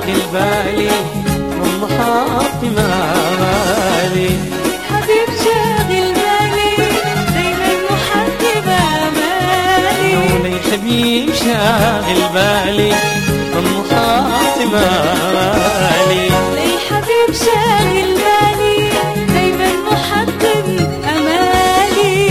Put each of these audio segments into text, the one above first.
شاغل بالي من محط مالي حبيب شاغل بالي دايما محبب امالي لي حبيب شاغل بالي من محط مالي لي حبيب شاغل بالي دايما محبب امالي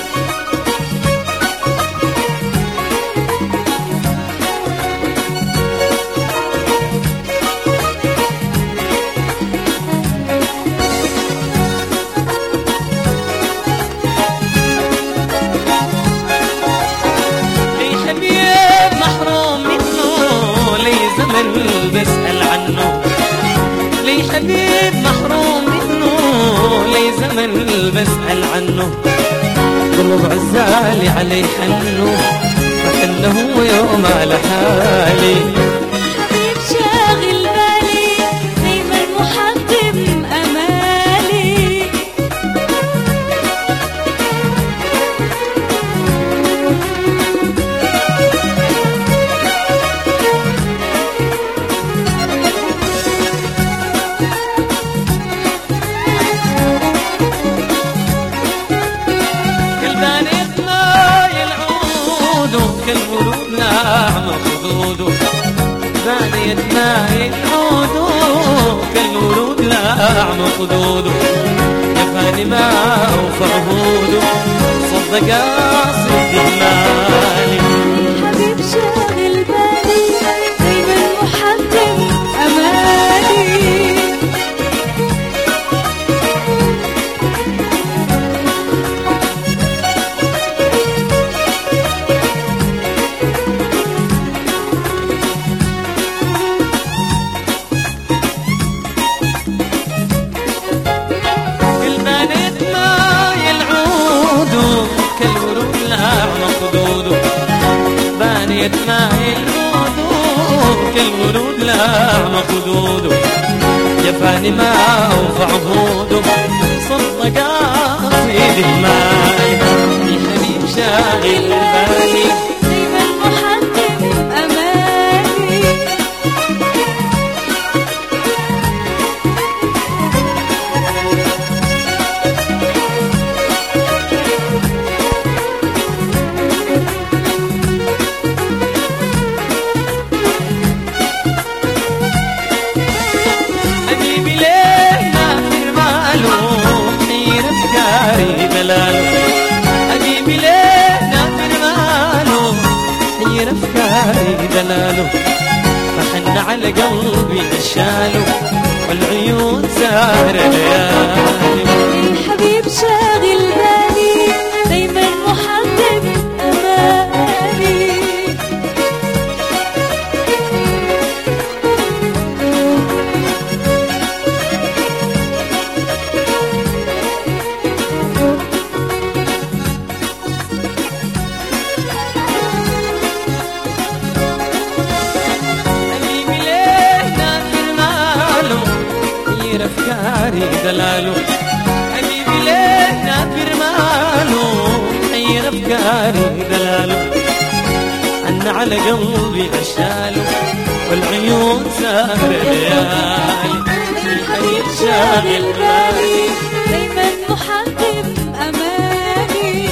لي حبيب محروم منه لي زمن بسأل عنه لي حبيب محروم منه لي زمن بسأل عنه قلوب عزالي عليه حنه فحنه يوم على حالي حبيب شاغل بالي دايما محبب امالي قلبان يطلع العود كالورود ناعم خدوده بعد يتمايل عوده كالورود ناعم خدوده جفاني ما اوفى عهوده صدق قاصد مالي حبيب شاغل بالي دايما محبب امالي قلبان يتمايل عوده كالورود ناعم خدوده بان يتمايل عوده كالورود ناعم خدوده جفاني ما اوفى عهوده صدق قاصد المال الحبيب شاغل بالي دايما محبب امالي حبيبي ليه ما في ماله حير افكاري دلاله حبيبي ليه ما في ماله حير افكاري دلاله فحن على قلبي نشاله والعيون سهر ليالي الحبيب شاغل بالي دايما محبب امالي حبيبي ليه نافر ماله غير افكاري دلاله حبيبي ليه نافر ماله غير افكاري دلاله عن على قلبي اشاله والعيون سهر ليالي الحبيب شاغل بالي دايما محبب امالي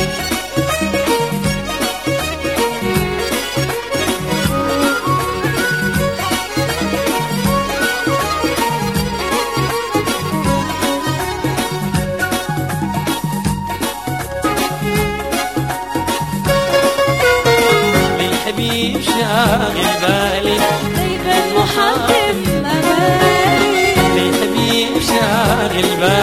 للحبيب شاغل بالي دايما محبب امالي للحبيب شاغل بالي